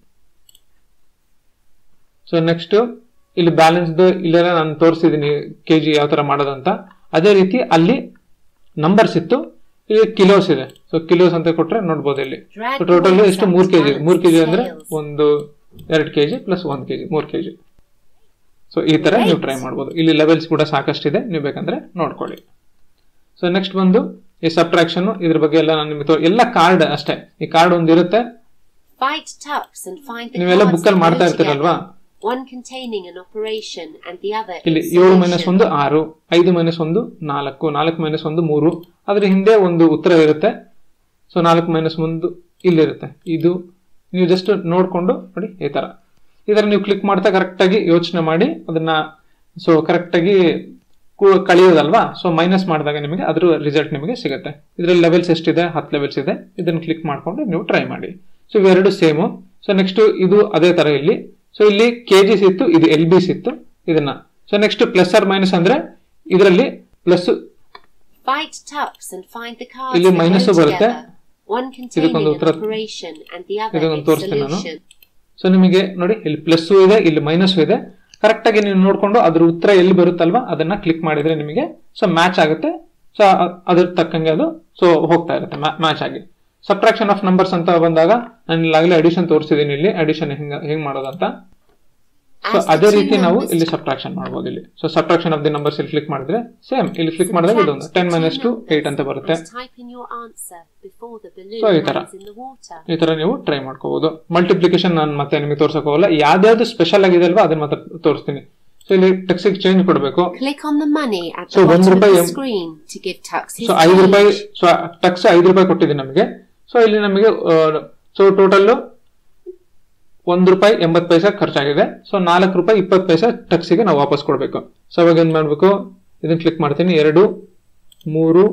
ಸೊ ನೆಕ್ಸ್ಟ್ ಇಲ್ಲಿ ಬ್ಯಾಲೆನ್ಸ್ ಇಲ್ಲೆಲ್ಲ ನಾನು ತೋರಿಸಿದ್ದೀನಿ ಕೆ ಜಿ ಯಾವ ತರ ಮಾಡೋದಂತ ಅದೇ ರೀತಿ ಅಲ್ಲಿ ನಂಬರ್ಸ್ ಇತ್ತು ಇಲ್ಲಿ ಕಿಲೋಸ್ ಇದೆ ಸೊ ಕಿಲೋಸ್ ಅಂತ ಕೊಟ್ರೆ ನೋಡ್ಬೋದು ಇಲ್ಲಿ Drag ಸೊ ಟೋಟಲ್ the ಎಷ್ಟು weights ಮೂರ್ up ಕೆಜಿ to ಮೂರ್ ಕೆಜಿ balance ಅಂದ್ರೆ scales. ಒಂದು ಎರಡು ಕೆಜಿ ಪ್ಲಸ್ ಒಂದ್ ಕೆಜಿ ಮೂರ್ ಕೆಜಿ ಸೊ ಈ ತರ ನೀವು ಟ್ರೈ ಮಾಡ್ಬೋದು ಇಲ್ಲಿ ಲೆವೆಲ್ಸ್ ಕೂಡ ಸಾಕಷ್ಟಿದೆ ನೀವು ಬೇಕಂದ್ರೆ ನೋಡ್ಕೊಳ್ಳಿ ಸೊ ನೆಕ್ಸ್ಟ್ ಬಂದು ಈ ಸಬ್ಟ್ರಾಕ್ಷನ್ ಇದ್ರ ಬಗ್ಗೆ ಎಲ್ಲ ನಾನು ನಿಮಗೆ ತೋ- ಎಲ್ಲ ಕಾರ್ಡ್ ಅಷ್ಟೇ ಈ ಕಾರ್ಡ್ ಒಂದು ಇರುತ್ತೆ Fight tucks and find the ನೀವೆಲ್ಲ cards book ಅಲ್ಲಿ that ಮಾಡ್ತಾ go ಇರ್ತೀರಲ್ವಾ? together. One containing an operation and the other ಇಲ್ಲಿ its ಏಳು ಮೈನಸ್ solution. ಒಂದು ಆರು ಐದು ಮೈನಸ್ ಒಂದು ನಾಲ್ಕು ನಾಲ್ಕು ಮೈನಸ್ ಒಂದು ಮೂರು ಅದ್ರ ಹಿಂದೆ ಒಂದು ಉತ್ತರ ಇರುತ್ತೆ ಸೊ ನಾಲ್ಕು ಮೈನಸ್ ಒಂದು ಇಲ್ಲಿರುತ್ತೆ ಇದು ನೀವು ಜಸ್ಟ್ ನೋಡ್ಕೊಂಡು ನೋಡಿ ಈ ತರ ಈ ತರ ನೀವು ಕ್ಲಿಕ್ ಮಾಡ್ತಾ ಕರೆಕ್ಟ್ ಆಗಿ ಯೋಚನೆ ಮಾಡಿ ಅದನ್ನ ಸೊ ಕರೆಕ್ಟ್ ಆಗಿ ಕು- ಕಳಿಯೋದಲ್ವಾ ಸೊ ಮೈನಸ್ ಮಾಡಿದಾಗ ನಿಮಗೆ ಅದ್ರ ರಿಸಲ್ಟ್ ನಿಮಗೆ ಸಿಗುತ್ತೆ ಇದ್ರಲ್ಲಿ ಲೆವೆಲ್ಸ್ ಎಷ್ಟಿದೆ ಹತ್ತು ಲೆವೆಲ್ಸ್ ಇದೆ ಇದನ್ನ ಕ್ಲಿಕ್ ಮಾಡ್ಕೊಂಡು ನೀವು ಟ್ರೈ ಮಾಡಿ ಸೊ ಇವೆರಡು ಸೇಮು ಸೊ ನೆಕ್ಸ್ಟ್ ಇದು ಅದೇ ತರ ಇಲ್ಲಿ ಸೊ ಇಲ್ಲಿ ಕೆಜಿಸ್ ಇತ್ತು ಇದು ಎಲ್ ಬಿಸ್ ಇತ್ತು ಇದನ್ನ so next plus or minus ಅಂದ್ರೆ ಇದರಲ್ಲಿ plus Fight tucks and find the cards ಇಲ್ಲಿ that minus go ಬರುತ್ತೆ. together. One containing ಇದಕ್ಕೊಂದು an ಉತ್ತರ- operation and the other ಇದಕ್ಕೊಂದು its ತೋರಿಸ್ತೀನಿ ನಾನು. solution. ಸೊ ನಿಮಗೆ ನೋಡಿ ಇಲ್ಲಿ ಪ್ಲಸ್ ಇದೆ ಇಲ್ಲಿ ಮೈನಸ್ ಇದೆ ಕರೆಕ್ಟ್ ಆಗಿ ನೀವು ನೋಡ್ಕೊಂಡು ಅದ್ರ ಉತ್ತರ ಎಲ್ಲಿ ಬರುತ್ತಲ್ವಾ ಅದನ್ನ ಕ್ಲಿಕ್ ಮಾಡಿದ್ರೆ ನಿಮಗೆ ಸೊ ಮ್ಯಾಚ್ ಆಗುತ್ತೆ ಸೊ ಅದ್ರ ತಕ್ಕಂಗೆ ಅದು ಸೊ ಹೋಗ್ತಾ ಇರುತ್ತೆ ಮ್ಯಾಚ್ ಆಗಿ ಸಬ್ಟ್ರಾಕ್ಷನ್ ಆಫ್ ನಂಬರ್ಸ್ ಅಂತ ಬಂದಾಗ ನಾನು ಇಲ್ಲಾಗಲೇ ಅಡಿಷನ್ ತೋರಿಸಿದ್ದೀನಿ ಇಲ್ಲಿ ಅಡಿಷನ್ ಹೆಂಗ ಹೆಂಗ್ ಮಾಡೋದಂತ ಸೊ As the ಅದೇ two ರೀತಿ ನಾವು numbers ಇಲ್ಲಿ ಸಬ್ಟ್ರಾಕ್ಷನ್ ಮಾಡ್ಬೋದು ಇಲ್ಲಿ so subtraction of the numbers ಇಲ್ಲಿ ಕ್ಲಿಕ್ ಮಾಡಿದ್ರೆ ಸೇಮ್ ಇಲ್ಲಿ ಕ್ಲಿಕ್ ಮಾಡಿದಾಗ ಇದೊಂದು subtract ten the two minus two numbers eight ಅಂತ ಬರುತ್ತೆ and type in your answer before the balloon So, ಈ ತರ. lands in the water. ಈ ತರ ನೀವು ಟ್ರೈ ಮಾಡ್ಕೋಬಹುದು ಮಲ್ಟಿಪ್ಲಿಕೇಶನ್ ನಾನು ಮತ್ತೆ ನಿಮಗೆ ತೋರ್ಸಕ್ ಹೋಗಲ್ಲ ಯಾವ್ದಾವ್ದು ಸ್ಪೆಷಲ್ ಆಗಿದೆ ಅಲ್ವಾ ಅದನ್ನ ಮತ್ತೆ ತೋರಿಸ್ತೀನಿ ಸೊ ಇಲ್ಲಿ ಟೆಕ್ಸಿಗೆ ಚೇಂಜ್ ಕೊಡಬೇಕು Click on the money at So, the one bottom of ರೂಪಾಯಿ the ಎಂ- screen to give Tux his so ಐದು ರೂಪಾಯಿ change. ಸೊ ಟಕ್ಸ್ ಐದು ರೂಪಾಯಿ ಕೊಟ್ಟಿದೆ ನಮಗೆ ಸೊ ಇಲ್ಲಿ ನಮಗೆ ಸೊ ಟೋಟಲ್ ಒಂದು ರೂಪಾಯಿ ಎಂಬತ್ತು ಪೈಸೆ ಖರ್ಚಾಗಿದೆ ಸೊ ನಾಲ್ಕು ರೂಪಾಯಿ ಇಪ್ಪತ್ತು ಪೈಸೆ ಟಕ್ಸಿಗೆ ನಾವು ವಾಪಸ್ ಕೊಡಬೇಕು ಸೊ ಅವಾಗ ಏನ್ ಮಾಡ್ಬೇಕು ಇದನ್ನ ಕ್ಲಿಕ್ ಮಾಡ್ತೀನಿ ಎರಡು ಮೂರು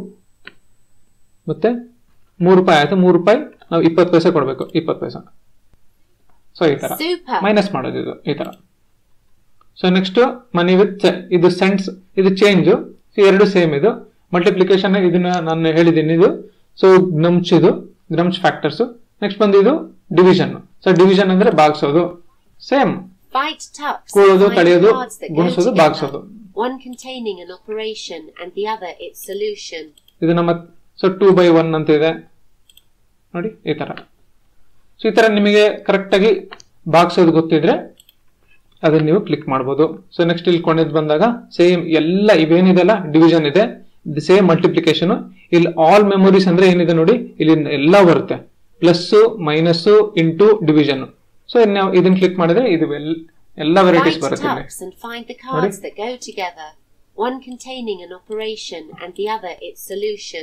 ಮತ್ತೆ ಮೂರು ರೂಪಾಯಿ ಆಯ್ತು ಮೂರು ರೂಪಾಯಿ ನಾವು ಇಪ್ಪತ್ತು ಪೈಸೆ ಕೊಡಬೇಕು ಇಪ್ಪತ್ತು ಪೈಸೆ ಸೊ ಈ ತರ Super. ಮೈನಸ್ ಮಾಡೋದು ಇದು ಈ ತರ ಸೊ ನೆಕ್ಸ್ಟ್ ಮನಿ ವಿತ್ ಇದು ಸೆಂಟ್ಸ್ ಇದು ಚೇಂಜ್ ಎರಡು ಸೇಮ್ ಇದು ಮಲ್ಟಿಪ್ಲಿಕೇಶನ್ ಇದನ್ನ ನಾನು ಹೇಳಿದ್ದೀನಿ ಇದು ಸೊ ಗ್ನಮ್ಚ್ ಇದು ಗ್ನಮ್ಚ್ ಫ್ಯಾಕ್ಟರ್ಸ್ ನೆಕ್ಸ್ಟ್ ಬಂದು ಇದು ಡಿವಿಷನ್ ಸೊ ಡಿವಿಷನ್ ಅಂದ್ರೆ ಭಾಗಿಸೋದು ಸೇಮ್ Fight tucks and ಕೂಡೋದು find the ಕಳೆಯೋದು cards that go ಗುಣಿಸೋದು together. ಭಾಗಿಸೋದು One containing an operation and the other its solution. ಇದು ನಮ್ಮ ಸೊ ಟೂ ಬೈ ಒನ್ ಅಂತ ಇದೆ ನೋಡಿ ಈ ತರ ಸೊ ಈ ತರ ನಿಮಗೆ ಕರೆಕ್ಟ್ ಆಗಿ ಭಾಗಿಸೋದು ಗೊತ್ತಿದ್ರೆ ಅದನ್ನ ನೀವು ಕ್ಲಿಕ್ ಮಾಡ್ಬೋದು ಸೊ ನೆಕ್ಸ್ಟ್ ಇಲ್ಲಿ ಕೊನೆದು ಬಂದಾಗ ಸೇಮ್ ಎಲ್ಲ ಇವೇನಿದೆಲ್ಲ ಡಿವಿಷನ್ ಇದೆ ಸೇಮ್ ಮಲ್ಟಿಪ್ಲಿಕೇಶನ್ ಇಲ್ಲಿ ಆಲ್ ಮೆಮೊರೀಸ್ ಅಂದ್ರೆ ಏನಿದೆ ನೋಡಿ ಇಲ್ಲಿ ಎಲ್ಲ ಬರುತ್ತೆ plus minus into division so ನಾವು ಇದನ್ನ ಕ್ಲಿಕ್ ಮಾಡಿದ್ರೆ ಇದು ಎಲ್- ಎಲ್ಲ ವೆರೈಟೀಸ್ Fight ಬರುತ್ತೆ ಇಲ್ಲಿ tucks and find the cards that go together. One containing an operation and the other its solution.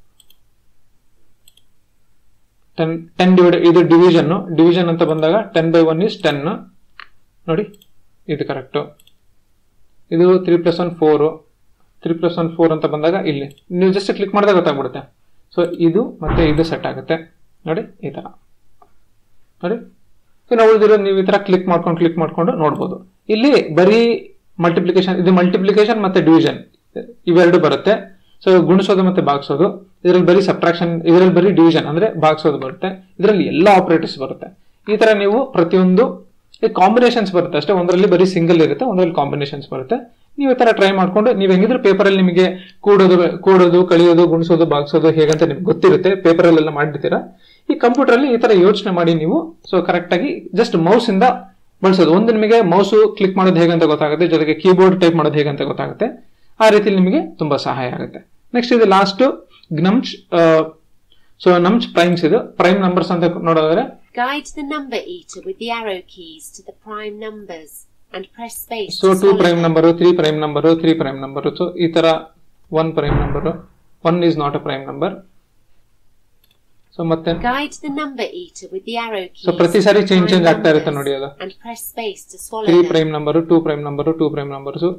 Ten ten divide ಇದು ಡಿವಿಷನ್ ಡಿವಿಷನ್ ಅಂತ ಬಂದಾಗ ten by one is ten ನೋಡಿ ಇದು ಕರೆಕ್ಟು ಇದು three plus one four three plus one four ಅಂತ ಬಂದಾಗ ಇಲ್ಲಿ ನೀವು ಜಸ್ಟ್ ಕ್ಲಿಕ್ ಮಾಡಿದಾಗ ಗೊತ್ತಾಗ್ಬಿಡುತ್ತೆ ಸೊ ಇದು ಮತ್ತೆ ಇದು ಸೆಟ್ ಆಗುತ್ತೆ ನೋಡಿ ಈ ಥರ ನೋಡಿ ಇನ್ನು ಉಳಿದಿರೋ ನೀವು ಈ ಥರ ಕ್ಲಿಕ್ ಮಾಡ್ಕೊಂಡು ಕ್ಲಿಕ್ ಮಾಡ್ಕೊಂಡು ನೋಡ್ಬೋದು ಇಲ್ಲಿ ಬರೀ ಮಲ್ಟಿಪ್ಲಿಕೇಶನ್ ಇದು ಮಲ್ಟಿಪ್ಲಿಕೇಶನ್ ಮತ್ತೆ ಡಿವಿಷನ್ ಇವೆರಡು ಬರುತ್ತೆ ಸೊ ಗುಣಿಸೋದು ಮತ್ತೆ ಭಾಗಿಸೋದು ಇದರಲ್ಲಿ ಬರೀ ಸಬ್ಟ್ರಾಕ್ಷನ್ ಇದರಲ್ಲಿ ಬರೀ ಡಿವಿಷನ್ ಅಂದ್ರೆ ಭಾಗಿಸೋದು ಬರುತ್ತೆ ಇದರಲ್ಲಿ ಎಲ್ಲ ಆಪರೇಟರ್ಸ್ ಬರುತ್ತೆ ಈ ತರ ನೀವು ಪ್ರತಿಯೊಂದು ಕಾಂಬಿನೇಷನ್ಸ್ ಬರುತ್ತೆ ಅಷ್ಟೇ ಒಂದರಲ್ಲಿ ಬರೀ ಸಿಂಗಲ್ ಇರುತ್ತೆ ಒಂದರಲ್ಲಿ ಕಾಂಬಿನೇಷನ್ಸ್ ಬರುತ್ತೆ ನೀವು ಈ ತರ ಟ್ರೈ ಮಾಡ್ಕೊಂಡು ನೀವು ಹೆಂಗಿದ್ರು ಪೇಪರಲ್ಲಿ ನಿಮಗೆ ಕೂಡೋದು ಕೂಡೋದು ಕಳಿಯೋದು ಗುಣಿಸೋದು ಭಾಗಿಸೋದು ಹೇಗಂತ ನಿಮ್ಗೆ ಗೊತ್ತಿರುತ್ತೆ ಪೇಪರಲ್ಲೆಲ್ಲ ಮಾಡಿರ್ತೀರಾ ಈ ಕಂಪ್ಯೂಟರ್ ಅಲ್ಲಿ ಈ ತರ ಯೋಚನೆ ಮಾಡಿ ನೀವು ಸೊ ಕರೆಕ್ಟ್ ಆಗಿ ಜಸ್ಟ್ ಮೌಸ್ ಇಂದ ಬಳಸೋದು ಒಂದು ನಿಮಗೆ ಮೌಸ್ ಕ್ಲಿಕ್ ಮಾಡೋದು ಹೇಗಂತ ಗೊತ್ತಾಗುತ್ತೆ ಜೊತೆಗೆ ಕೀಬೋರ್ಡ್ ಟೈಪ್ ಮಾಡೋದು ಹೇಗಂತ ಗೊತ್ತಾಗುತ್ತೆ ಆ ರೀತಿ ನಿಮಗೆ ತುಂಬಾ ಸಹಾಯ ಆಗುತ್ತೆ ನೆಕ್ಸ್ಟ್ ಇದು last Gnumch so Gnumch primes ಇದು ಪ್ರೈಮ್ ನಂಬರ್ಸ್ ಅಂತ ನೋಡೋದಾದ್ರೆ Guide the number eater with the arrow keys to the prime numbers and press space so to two swallow prime them. Number three prime number three prime number so ಈ ತರ one prime number one is not a prime number so ಮತ್ತೆ Guide the number eater with the arrow keys so ಪ್ರತಿ ಸಾರಿ to ಚೇಂಜ್ prime ಚೇಂಜ್ ಆಗ್ತಾ ಇರುತ್ತೆ numbers ನೋಡಿ ಅದು and press space to swallow three them. Prime number two prime number two prime numbers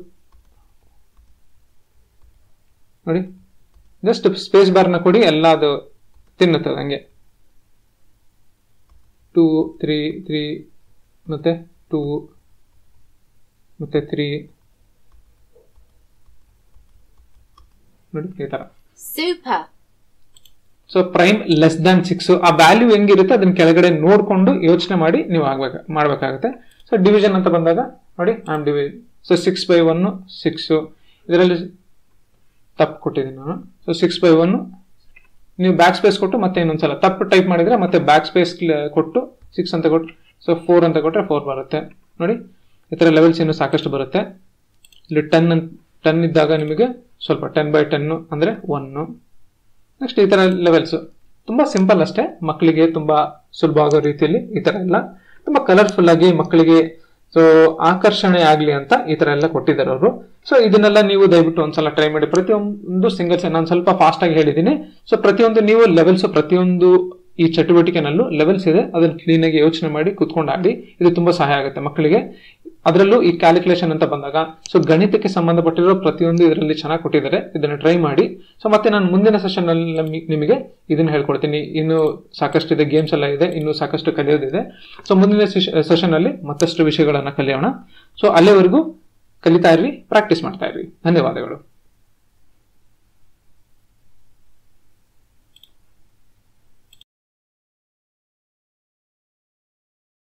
ನೋಡಿ ಜಸ್ಟ್ ಸ್ಪೇಸ್ ಬಾರ್ನ ಕೊಡಿ ಎಲ್ಲ ಅದು ತಿನ್ನುತ್ತದೆ ಹಂಗೆ ಟೂ ತ್ರೀ ತ್ರೀ ಮತ್ತೆ ಟೂ ಮತ್ತೆ ತ್ರೀ ನೋಡಿ ಈ ತರ Super. So prime less than six ಆ ವ್ಯಾಲ್ಯೂ ಹೆಂಗಿರುತ್ತೆ ಅದನ್ನ ಕೆಳಗಡೆ ನೋಡ್ಕೊಂಡು ಯೋಚನೆ ಮಾಡಿ ನೀವು ಆಗ್ಬೇಕು ಮಾಡ್ಬೇಕಾಗುತ್ತೆ ಸೊ ಡಿವಿಷನ್ ಅಂತ ಬಂದಾಗ ನೋಡಿ ಐ ಆಮ್ ಡಿವಿ so six by one six ಇದರಲ್ಲಿ ತಪ್ಪು ಕೊಟ್ಟಿದ್ದೀನಿ ನಾನು ಸೊ ಸಿಕ್ಸ್ ಬೈ ಒನ್ ನೀವು ಬ್ಯಾಕ್ ಸ್ಪೇಸ್ ಕೊಟ್ಟು ಮತ್ತೆ ಇನ್ನೊಂದ್ಸಲ ತಪ್ಪು ಟೈಪ್ ಮಾಡಿದ್ರೆ ಮತ್ತೆ ಬ್ಯಾಕ್ ಸ್ಪೇಸ್ ಕೊಟ್ಟು ಸಿಕ್ಸ್ ಅಂತ ಕೊಟ್ಟು ಸೊ ಫೋರ್ ಅಂತ ಕೊಟ್ಟರೆ ಫೋರ್ ಬರುತ್ತೆ ನೋಡಿ ಈ ಥರ ಲೆವೆಲ್ಸ್ ಇನ್ನೂ ಸಾಕಷ್ಟು ಬರುತ್ತೆ ಇಲ್ಲಿ ಟೆನ್ ಟೆನ್ ಇದ್ದಾಗ ನಿಮಗೆ ಸ್ವಲ್ಪ ಟೆನ್ ಬೈ ಟೆನ್ನು ಅಂದರೆ ಒನ್ನು ನೆಕ್ಸ್ಟ್ ಈ ಥರ ಲೆವೆಲ್ಸ್ ತುಂಬ ಸಿಂಪಲ್ ಅಷ್ಟೇ ಮಕ್ಕಳಿಗೆ ತುಂಬ ಸುಲಭ ಆಗೋ ರೀತಿಯಲ್ಲಿ ಈ ಥರ ಎಲ್ಲ ತುಂಬ ಕಲರ್ಫುಲ್ ಆಗಿ ಮಕ್ಕಳಿಗೆ ಸೊ ಆಕರ್ಷಣೆ ಆಗಲಿ ಅಂತ ಈ ಥರ ಎಲ್ಲ ಕೊಟ್ಟಿದ್ದಾರೆ ಅವರು ಸೊ ಇದನ್ನೆಲ್ಲ ನೀವು ದಯವಿಟ್ಟು ಒಂದ್ಸಲ ಟ್ರೈ ಮಾಡಿ ಪ್ರತಿಯೊಂದು ಸಿಂಗಲ್ಸ್ ನಾನು ಸ್ವಲ್ಪ ಫಾಸ್ಟ್ ಆಗಿ ಹೇಳಿದ್ದೀನಿ ಸೊ ಪ್ರತಿಯೊಂದು ನೀವು ಲೆವೆಲ್ಸ್ ಪ್ರತಿಯೊಂದು ಈ ಚಟುವಟಿಕೆನಲ್ಲೂ ಲೆವೆಲ್ಸ್ ಇದೆ ಅದನ್ನು ಕ್ಲೀನಾಗಿ ಯೋಚನೆ ಮಾಡಿ ಕುತ್ಕೊಂಡು ಆಡಿ ಇದು ತುಂಬಾ ಸಹಾಯ ಆಗುತ್ತೆ ಮಕ್ಕಳಿಗೆ ಅದರಲ್ಲೂ ಈ ಕ್ಯಾಲ್ಕುಲೇಷನ್ ಅಂತ ಬಂದಾಗ ಸೊ ಗಣಿತಕ್ಕೆ ಸಂಬಂಧಪಟ್ಟಿರೋ ಪ್ರತಿಯೊಂದು ಇದರಲ್ಲಿ ಚೆನ್ನಾಗಿ ಕೊಟ್ಟಿದ್ದಾರೆ ಇದನ್ನು ಟ್ರೈ ಮಾಡಿ ಸೊ ಮತ್ತೆ ನಾನು ಮುಂದಿನ ಸೆಷನ್ ಅಲ್ಲಿ ನಿಮಗೆ ಇದನ್ನ ಹೇಳ್ಕೊಡ್ತೀನಿ ಇನ್ನು ಸಾಕಷ್ಟು ಇದೆ ಗೇಮ್ಸ್ ಎಲ್ಲ ಇದೆ ಇನ್ನು ಸಾಕಷ್ಟು ಕಲಿಯೋದಿದೆ ಸೊ ಮುಂದಿನ ಸೆಷನ್ ಅಲ್ಲಿ ಮತ್ತಷ್ಟು ವಿಷಯಗಳನ್ನ ಕಲಿಯೋಣ ಸೊ ಅಲ್ಲಿವರೆಗೂ ಕಲಿತಾ ಇರ್ರಿ ಪ್ರಾಕ್ಟೀಸ್ ಮಾಡ್ತಾ ಇರ್ರಿ ಧನ್ಯವಾದಗಳು